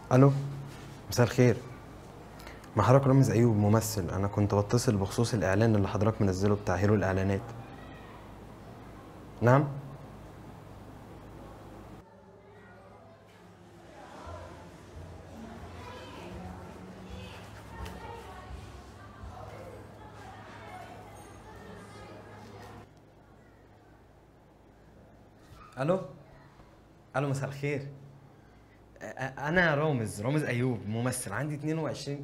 الو مساء الخير مع حضرتك رامز ايوب ممثل انا كنت بتصل بخصوص الاعلان اللي حضرتك منزله بتاع هيرو الاعلانات نعم الو الو مساء الخير أ- أ- انا رامز رامز ايوب ممثل عندي 22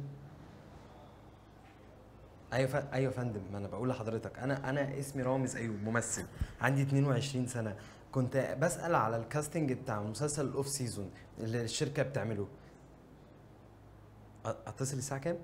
ايوه ف... ايوه يا فندم ما انا بقول لحضرتك انا انا اسمي رامز ايوب ممثل عندي 22 سنه كنت بسال على الكاستنج بتاع مسلسل الاوف سيزون اللي الشركه بتعمله أ- اتصل الساعه كام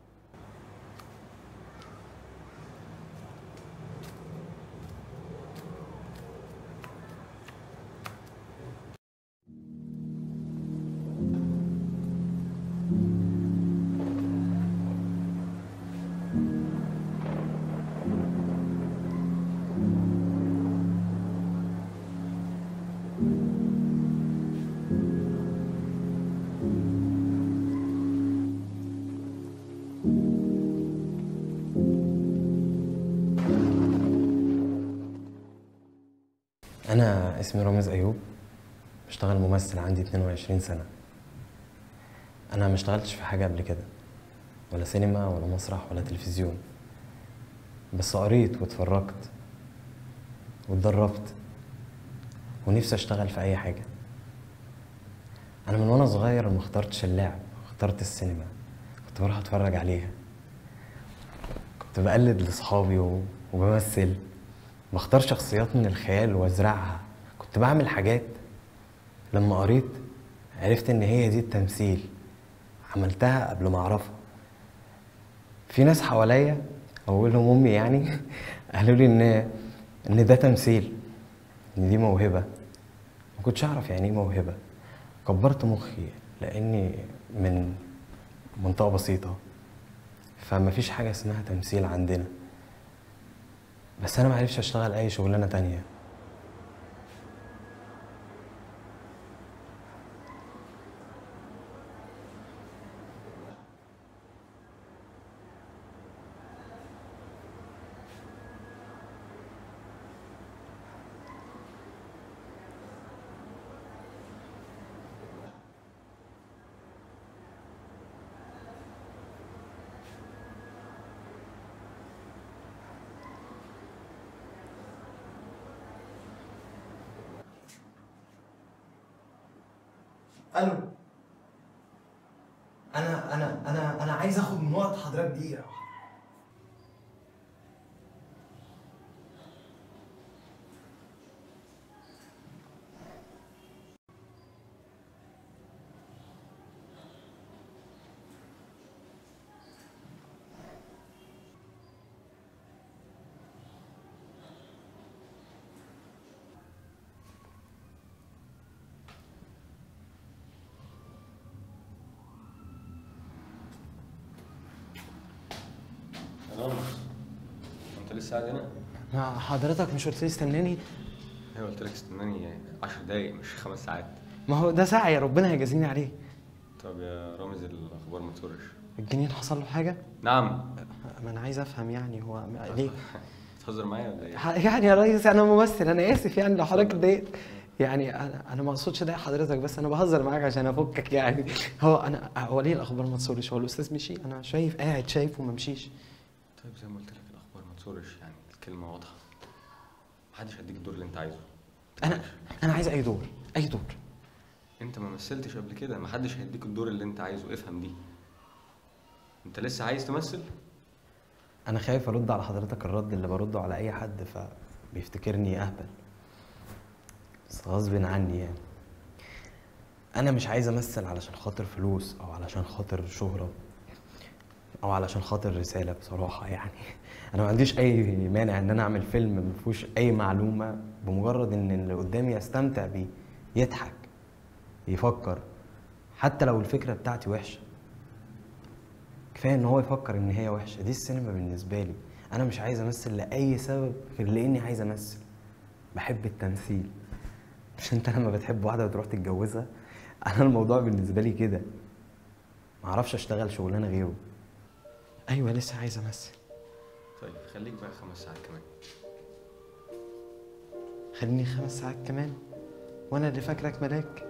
انا اسمي رامز ايوب بشتغل ممثل عندي 22 سنه انا ما اشتغلتش في حاجه قبل كده ولا سينما ولا مسرح ولا تلفزيون بس قريت واتفرجت واتدربت ونفسي اشتغل في اي حاجه انا من وانا صغير ما اخترتش اللعب اخترت السينما كنت بروح اتفرج عليها كنت بقلد لاصحابي و- وبمثل بختار شخصيات من الخيال وازرعها كنت بعمل حاجات لما قريت عرفت ان هي دي التمثيل عملتها قبل ما اعرفها في ناس حواليا اولهم امي يعني قالوا لي ان ان ده تمثيل ان دي موهبه ما كنتش اعرف يعني ايه موهبه كبرت مخي لاني من منطقه بسيطه فما فيش حاجه اسمها تمثيل عندنا بس انا معرفش اشتغل اي شغلانه تانية الو انا انا انا انا عايز اخد من وقت حضرتك دقيقه رامز انت لسه قاعد هنا؟ ما حضرتك مش قلت لي استناني ايوه قلت لك استناني 10 دقايق مش خمس ساعات ما هو ده سعي ربنا هيجازيني عليه طب يا رامز الاخبار ما تسرش الجنين حصل له حاجه نعم ما انا عايز افهم يعني هو ليه تهزر معايا ولا ايه؟ ح- يعني يا ريس انا ممثل انا اسف يعني لو حضرتك اتضايقت يعني انا انا ما اقصدش اضايق حضرتك بس انا بهزر معاك عشان افكك يعني هو انا هو ليه الاخبار ما تصورش هو الاستاذ مشي انا شايف قاعد شايف وما مشيش طيب زي ما قلت لك الاخبار ما تسرش يعني الكلمه واضحه محدش هيديك الدور اللي انت عايزه انا انا عايز اي دور اي دور انت ما مثلتش قبل كده محدش هيديك الدور اللي انت عايزه افهم دي انت لسه عايز تمثل انا خايف ارد على حضرتك الرد اللي برده على اي حد فبيفتكرني اهبل بس غصب عني يعني انا مش عايز امثل علشان خاطر فلوس او علشان خاطر شهرة او علشان خاطر رسالة بصراحة يعني انا ما عنديش اي مانع ان انا اعمل فيلم ما فيهوش اي معلومة بمجرد ان اللي قدامي يستمتع بيه يضحك يفكر حتى لو الفكرة بتاعتي وحشة كفايه ان هو يفكر ان هي وحشه دي السينما بالنسبه لي انا مش عايز امثل لاي سبب غير لاني عايز امثل بحب التمثيل مش انت لما بتحب واحده وتروح تتجوزها انا الموضوع بالنسبه لي كده معرفش اشتغل شغلانه غيره ايوه لسه عايز امثل طيب خليك بقى خمس ساعات كمان خليني خمس ساعات كمان وانا اللي فاكرك ملاك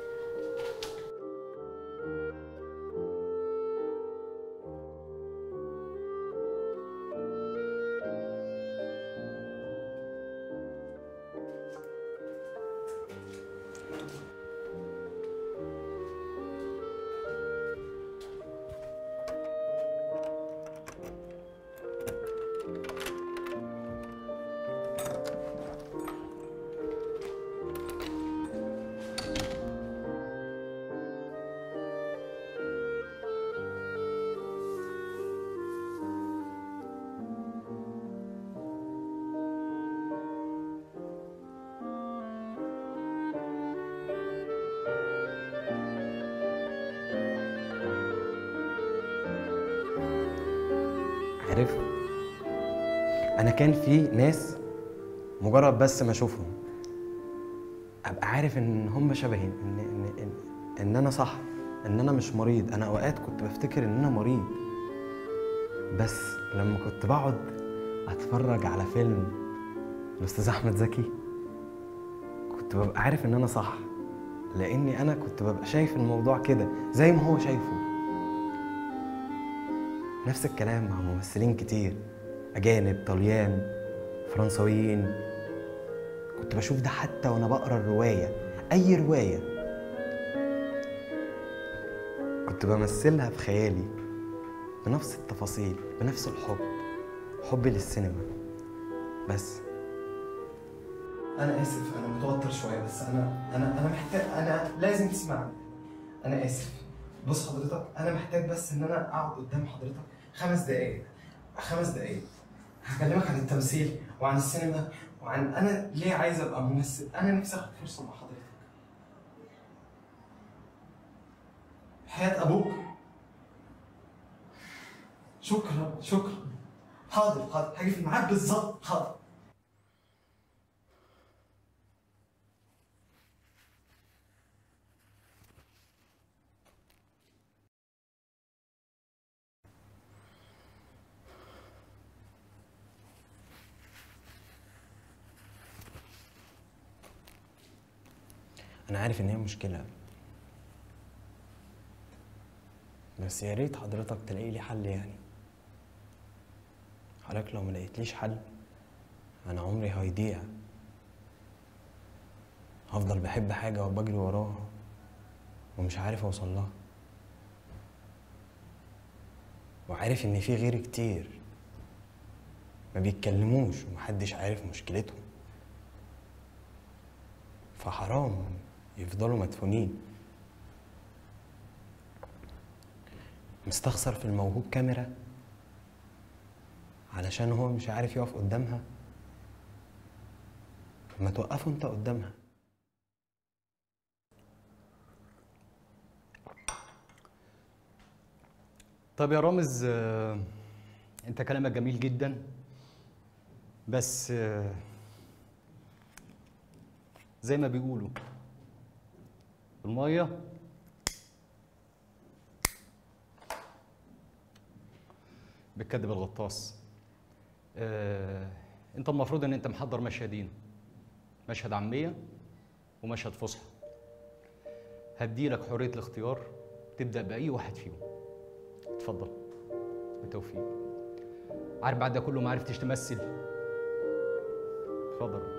عارف انا كان في ناس مجرد بس ما اشوفهم ابقى عارف ان هم شبهي ان ان ان, إن انا صح ان انا مش مريض انا اوقات كنت بفتكر ان انا مريض بس لما كنت بقعد اتفرج على فيلم الاستاذ احمد زكي كنت ببقى عارف ان انا صح لاني انا كنت ببقى شايف الموضوع كده زي ما هو شايفه نفس الكلام مع ممثلين كتير أجانب طليان فرنساويين كنت بشوف ده حتى وأنا بقرا الرواية أي رواية كنت بمثلها في خيالي بنفس التفاصيل بنفس الحب حبي للسينما بس انا اسف انا متوتر شويه بس انا انا انا محتاج انا لازم تسمعني انا اسف بص حضرتك انا محتاج بس ان انا اقعد قدام حضرتك خمس دقائق خمس دقائق هكلمك عن التمثيل وعن السينما وعن انا ليه عايز ابقى ممثل انا نفسي اخد فرصه مع حضرتك حياه ابوك شكرا شكرا حاضر حاضر هاجي في الميعاد بالظبط حاضر أنا عارف إن هي مشكلة بس يا ريت حضرتك تلاقي لي حل يعني حضرتك لو ما لقيتليش حل أنا عمري هيضيع هفضل بحب حاجة وبجري وراها ومش عارف أوصل لها وعارف إن في غيري كتير ما بيتكلموش ومحدش عارف مشكلتهم فحرام يفضلوا مدفونين مستخسر في الموهوب كاميرا علشان هو مش عارف يقف قدامها ما توقفه انت قدامها طب يا رامز آه، انت كلامك جميل جدا بس آه، زي ما بيقولوا الميه بتكدب الغطاس آه، انت المفروض ان انت محضر مشهدين مشهد عاميه ومشهد فصحى هديلك حريه الاختيار تبدا باي واحد فيهم اتفضل بالتوفيق عارف بعد ده كله ما عرفتش تمثل اتفضل